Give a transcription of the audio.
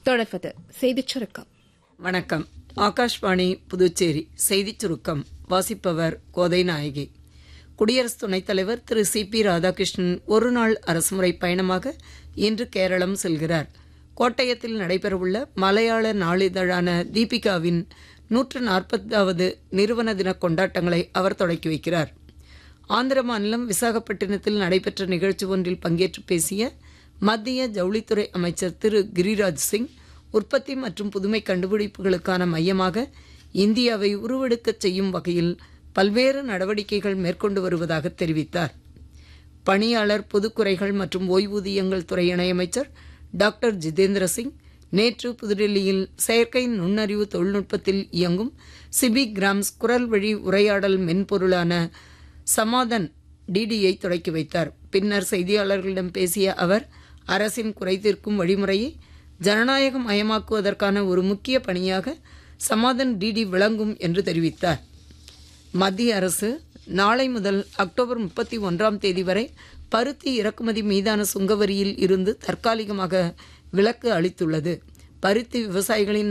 தொடர்வது செய்திச் சுருக்கம் வணக்கம் ஆகாஷ்வாணி புதுச்சேரி செய்திச் சுருக்கம் வாசிப்பவர் கோதை நாயகி குடியரசு துணைத் தலைவர் திரு சி பி ராதாகிருஷ்ணன் ஒரு நாள் அரசுமுறை பயணமாக இன்று கேரளம் செல்கிறார் கோட்டயத்தில் நடைபெறவுள்ள மலையாள நாளிதழான தீபிகாவின் நூற்று நாற்பதாவது நிறுவன தின கொண்டாட்டங்களை அவர் தொடக்கி வைக்கிறார் ஆந்திர மாநிலம் விசாகப்பட்டினத்தில் நடைபெற்ற நிகழ்ச்சி ஒன்றில் பங்கேற்று பேசிய மத்திய ஜவுளித்துறை அமைச்சர் திரு கிரிராஜ் சிங் உற்பத்தி மற்றும் புதுமை கண்டுபிடிப்புகளுக்கான மையமாக இந்தியாவை உருவெடுக்கச் செய்யும் வகையில் பல்வேறு நடவடிக்கைகள் மேற்கொண்டு வருவதாக தெரிவித்தார் பணியாளர் பொதுக்குறைகள் மற்றும் ஓய்வூதியங்கள் துறை இணையமைச்சர் டாக்டர் ஜிதேந்திர சிங் நேற்று புதுடெல்லியில் செயற்கை நுண்ணறிவு தொழில்நுட்பத்தில் இயங்கும் சிபி கிராம்ஸ் குரல் வழி உரையாடல் மென்பொருளான சமாதன் டிடியை தொடக்கி வைத்தார் பின்னர் செய்தியாளர்களிடம் பேசிய அவர் அரசின் குறை தீர்க்கும் வழிமுறையை ஜனநாயகம் மயமாக்குவதற்கான ஒரு முக்கிய பணியாக சமாதன் டிடி விளங்கும் என்று தெரிவித்தார் மத்திய அரசு நாளை முதல் அக்டோபர் முப்பத்தி ஒன்றாம் தேதி வரை பருத்தி இறக்குமதி மீதான சுங்கவரியில் இருந்து தற்காலிகமாக விலக்கு அளித்துள்ளது பருத்தி விவசாயிகளின்